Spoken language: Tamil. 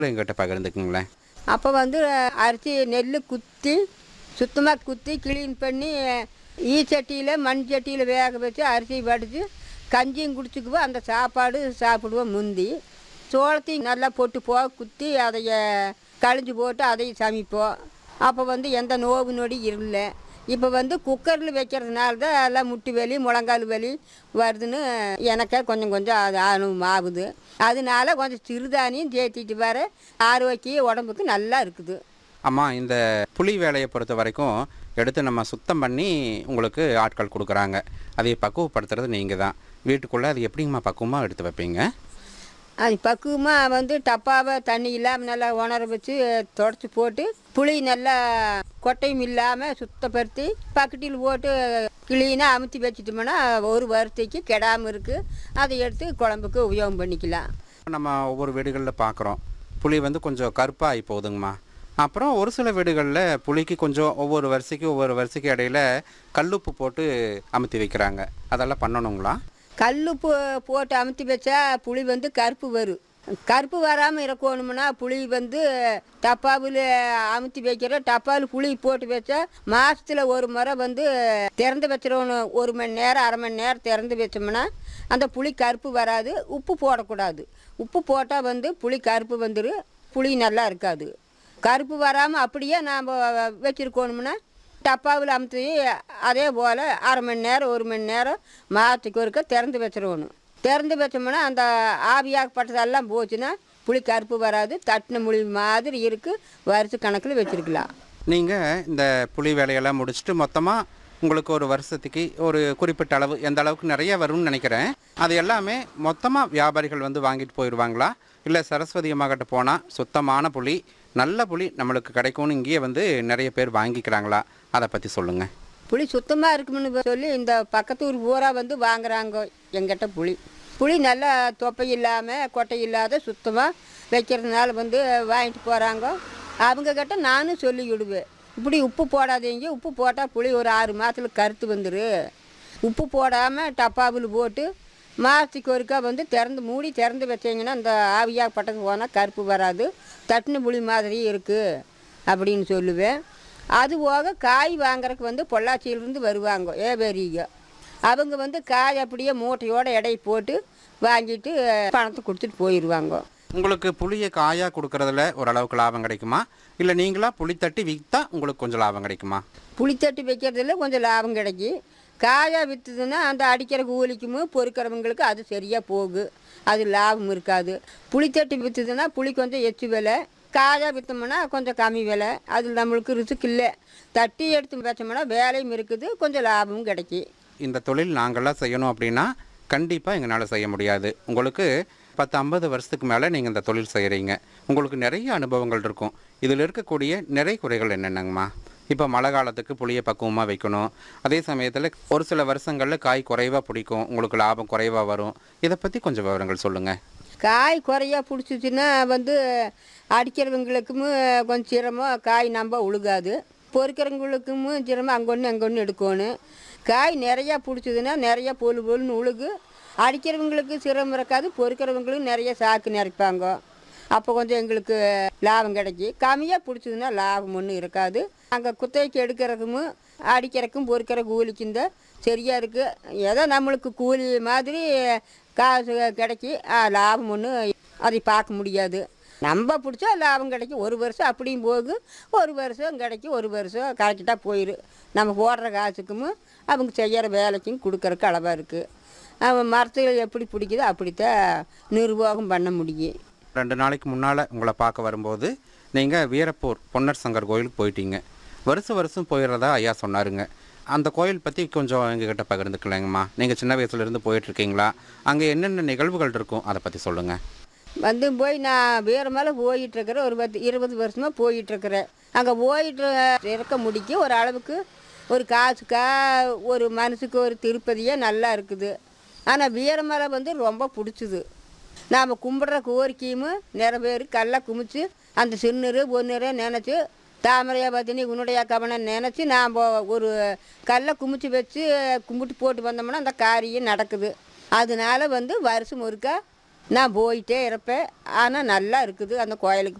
எங்கிட்ட பகிர்ந்துக்குங்களேன் அப்போ வந்து அரிசி நெல் குத்தி சுத்தமாக குத்தி க்ளீன் பண்ணி ஈ சட்டியில் மண் சட்டியில் வேக வச்சு அரிசி வடித்து கஞ்சியும் குடிச்சுக்குவோம் அந்த சாப்பாடு சாப்பிடுவோம் முந்தி சோளத்தையும் நல்லா பொட்டு போக குத்தி அதைய கழிஞ்சு போட்டு அதையும் சமைப்போம் அப்போ வந்து எந்த நோவு நொடி இல்லை இப்போ வந்து குக்கரில் வைக்கிறதுனால தான் எல்லாம் முட்டி வலி முழங்கால் வலி வருதுன்னு எனக்கே கொஞ்சம் கொஞ்சம் அது அனுபவம் ஆகுது அதனால கொஞ்சம் சிறுதானியம் சேர்த்திட்டு வர ஆரோக்கிய உடம்புக்கு நல்லா இருக்குது அம்மா இந்த புளி வேலையை பொறுத்த வரைக்கும் எடுத்து நம்ம சுத்தம் பண்ணி உங்களுக்கு ஆட்கள் கொடுக்குறாங்க அதை பக்குவப்படுத்துறது நீங்கள் தான் வீட்டுக்குள்ளே அது எப்படிங்கம்மா பக்குவமாக எடுத்து வைப்பீங்க அது பக்குவமாக வந்து டப்பாவை தண்ணி இல்லாமல் நல்லா உணர வச்சு தொடச்சி போட்டு புளி நல்லா கொட்டையும் இல்லாமல் சுத்தப்படுத்தி பக்கெட்டில் போட்டு கிளீனாக அமுத்தி வச்சிட்டோம்னா ஒரு வருஷத்துக்கு கெடாமல் இருக்குது அதை எடுத்து குழம்புக்கு உபயோகம் பண்ணிக்கலாம் நம்ம ஒவ்வொரு வீடுகளில் பார்க்குறோம் புளி வந்து கொஞ்சம் கருப்பாகி போகுதுங்கம்மா அப்புறம் ஒரு சில வீடுகளில் புளிக்கு கொஞ்சம் ஒவ்வொரு வரிசைக்கு ஒவ்வொரு வரிசைக்கு இடையில கல்லுப்பு போட்டு அமுத்தி வைக்கிறாங்க அதெல்லாம் பண்ணணுங்களா கல்லுப்பு போட்டு அமுத்தி வச்சா புளி வந்து கருப்பு வரும் கருப்பு வராமல் இருக்கணும்னா புளி வந்து டப்பாவில் அமுத்தி வைக்கிற டப்பாவில் புளி போட்டு வச்சா மாதத்தில் ஒரு முறை வந்து திறந்து வச்சிடணும் ஒரு மணி நேரம் அரை மணி நேரம் திறந்து வச்சோம்னா அந்த புளி கருப்பு வராது உப்பு போடக்கூடாது உப்பு போட்டால் வந்து புளி கருப்பு வந்துடும் புளி நல்லா இருக்காது கருப்பு வராமல் அப்படியே நாம் வச்சுருக்கணும்னா டப்பாவில் அமுத்தி அதே போல் அரை மணி நேரம் ஒரு மணி நேரம் மாதத்துக்கு ஒருக்க திறந்து வச்சிடணும் திறந்து வச்சோம்னா அந்த ஆவியாகப்பட்டதெல்லாம் போச்சுன்னா புளி கருப்பு வராது தட்டின மொழி மாதிரி இருக்குது வருஷ கணக்கில் வச்சுருக்கலாம் நீங்கள் இந்த புளி வேலையெல்லாம் முடிச்சுட்டு மொத்தமாக உங்களுக்கு ஒரு வருஷத்துக்கு ஒரு குறிப்பிட்ட அளவு எந்த அளவுக்கு நிறைய வரும்னு நினைக்கிறேன் அது எல்லாமே மொத்தமாக வியாபாரிகள் வந்து வாங்கிட்டு போயிடுவாங்களா இல்லை சரஸ்வதி அம்மாக்கிட்ட போனால் சுத்தமான புளி நல்ல புளி நம்மளுக்கு கிடைக்கும்னு இங்கேயே வந்து நிறைய பேர் வாங்கிக்கிறாங்களா அதை பற்றி சொல்லுங்கள் புளி சுத்தமாக இருக்கும்னு சொல்லி இந்த பக்கத்து ஊர் பூரா வந்து வாங்குறாங்க எங்கிட்ட புளி புளி நல்லா தொப்பை இல்லாமல் கொட்டை இல்லாத சுத்தமாக வைக்கிறதுனால வந்து வாங்கிட்டு போகிறாங்க அவங்கக்கிட்ட நானும் சொல்லி விடுவேன் இப்படி உப்பு போடாதீங்க உப்பு போட்டால் புளி ஒரு ஆறு மாதத்தில் கருத்து வந்துரு உப்பு போடாமல் டப்பாவில் போட்டு மாதத்துக்கு ஒருக்கா வந்து திறந்து மூடி திறந்து வச்சிங்கன்னா இந்த ஆவியாக பட்டது போனால் கருப்பு வராது தட்டின புளி மாதிரி இருக்குது அப்படின்னு சொல்லுவேன் அது போக காய் வாங்குறதுக்கு வந்து பொள்ளாச்சியிலேருந்து வருவாங்க ஏவேரிங்க அவங்க வந்து காய் அப்படியே மூட்டையோட எடை போட்டு வாங்கிட்டு பணத்தை கொடுத்துட்டு போயிடுவாங்க உங்களுக்கு புளியை காயாக கொடுக்கறதுல ஓரளவுக்கு லாபம் கிடைக்குமா இல்லை நீங்களா புளி தட்டி விற்றா உங்களுக்கு கொஞ்சம் லாபம் கிடைக்குமா புளித்தட்டி வைக்கிறதுல கொஞ்சம் லாபம் கிடைக்கி காயாக விற்றுதுன்னா அந்த அடிக்கிற கூலிக்கும் பொறுக்கிறவங்களுக்கு அது சரியாக போகும் அது லாபம் இருக்காது புளித்தட்டி விற்றுதுன்னா புளி கொஞ்சம் எச்சு விலை காயாக விற்றோம்னா கொஞ்சம் கம்மி விலை அது நம்மளுக்கு ரிசுக்கு இல்லை தட்டி எடுத்து வச்சோம்னா வேலையும் இருக்குது கொஞ்சம் லாபமும் கிடைக்கி இந்த தொழில் நாங்கள்லாம் செய்யணும் அப்படின்னா கண்டிப்பாக எங்களால் செய்ய முடியாது உங்களுக்கு பத்து ஐம்பது வருஷத்துக்கு மேலே நீங்கள் இந்த தொழில் செய்கிறீங்க உங்களுக்கு நிறைய அனுபவங்கள் இருக்கும் இதில் இருக்கக்கூடிய நிறை குறைகள் என்னென்னங்கம்மா இப்போ மழை காலத்துக்கு புளியை பக்குவமாக வைக்கணும் அதே சமயத்தில் ஒரு சில வருஷங்களில் காய் குறைவாக பிடிக்கும் உங்களுக்கு லாபம் குறைவாக வரும் இதை பற்றி கொஞ்சம் விவரங்கள் சொல்லுங்கள் காய் குறையா பிடிச்சிச்சின்னா வந்து அடிக்கிறவங்களுக்கும் கொஞ்சம் சிரமம் காய் நம்ப உழுகாது பொறுக்கிறவங்களுக்கும் சிரமம் அங்கொன்று அங்கொன்று எடுக்கணும் காய் நிறையா பிடிச்சதுன்னா நிறையா பொழு பொழுன்னு உழுகு அடிக்கிறவங்களுக்கு சிரமம் இருக்காது பொறுக்கிறவங்களுக்கு நிறைய சாக்கு நிறைப்பாங்க அப்போ கொஞ்சம் எங்களுக்கு லாபம் கிடைக்கி கம்மியாக பிடிச்சதுன்னா லாபம் ஒன்றும் இருக்காது அங்கே குத்தகைக்கு எடுக்கிறதுக்கும் அடிக்கிறதுக்கும் பொறுக்கிற கூலிக்கும் தான் சரியாக இருக்குது ஏதோ நம்மளுக்கு கூலி மாதிரி காசு கிடைக்கி ஆ, லாபம் ஒன்றும் அதை பார்க்க முடியாது நம்ம பிடிச்சா லாபம் கிடைக்கும் ஒரு வருஷம் அப்படியும் போகும் ஒரு வருஷம் கிடைக்கும் ஒரு வருஷம் கரெக்டாக போயிடும் நம்ம போடுற காசுக்கும் அவங்க செய்கிற வேலைக்கும் கொடுக்குறக்கு அளவாக இருக்குது அவன் மரத்தில் எப்படி பிடிக்குதோ அப்படித்தான் நிர்வாகம் பண்ண முடியும் ரெண்டு நாளைக்கு முன்னால் உங்களை பார்க்க வரும்போது நீங்கள் வீரப்பூர் பொன்னர் சங்கர் கோயிலுக்கு போயிட்டீங்க வருஷம் வருஷம் போயிடுறதா ஐயா சொன்னாருங்க அந்த கோயில் பற்றி கொஞ்சம் எங்ககிட்ட பகிர்ந்துக்கலாங்கம்மா நீங்கள் சின்ன வயசுலேருந்து போயிட்டுருக்கீங்களா அங்கே என்னென்ன நிகழ்வுகள் இருக்கும் அதை பற்றி சொல்லுங்கள் வந்து போய் நான் வேறு மேலே போயிட்டுருக்கிறேன் ஒரு பத்து இருபது வருஷமாக போயிட்டுருக்கிறேன் அங்கே போயிட்டு இருக்க முடிக்க ஒரு அளவுக்கு ஒரு காசுக்கா ஒரு மனசுக்கு ஒரு திருப்பதியே நல்லா இருக்குது ஆனால் வீரமலை வந்து ரொம்ப பிடிச்சிது நாம் கும்பிட்ற கோரிக்கையும் நிறைவேறி கல்லை குமிச்சு அந்த சின்னரு பொன்னரு நினச்சி தாமரையா பத்தினி உன்னுடைய கவனை நினச்சி நாம் ஒரு கல்லை குமிச்சு வச்சு கும்பிட்டு போட்டு வந்தோம்னா அந்த காரியம் நடக்குது அதனால வந்து வருஷம் ஒருக்கா நான் போயிட்டே இருப்பேன் ஆனால் நல்லா இருக்குது அந்த கோயிலுக்கு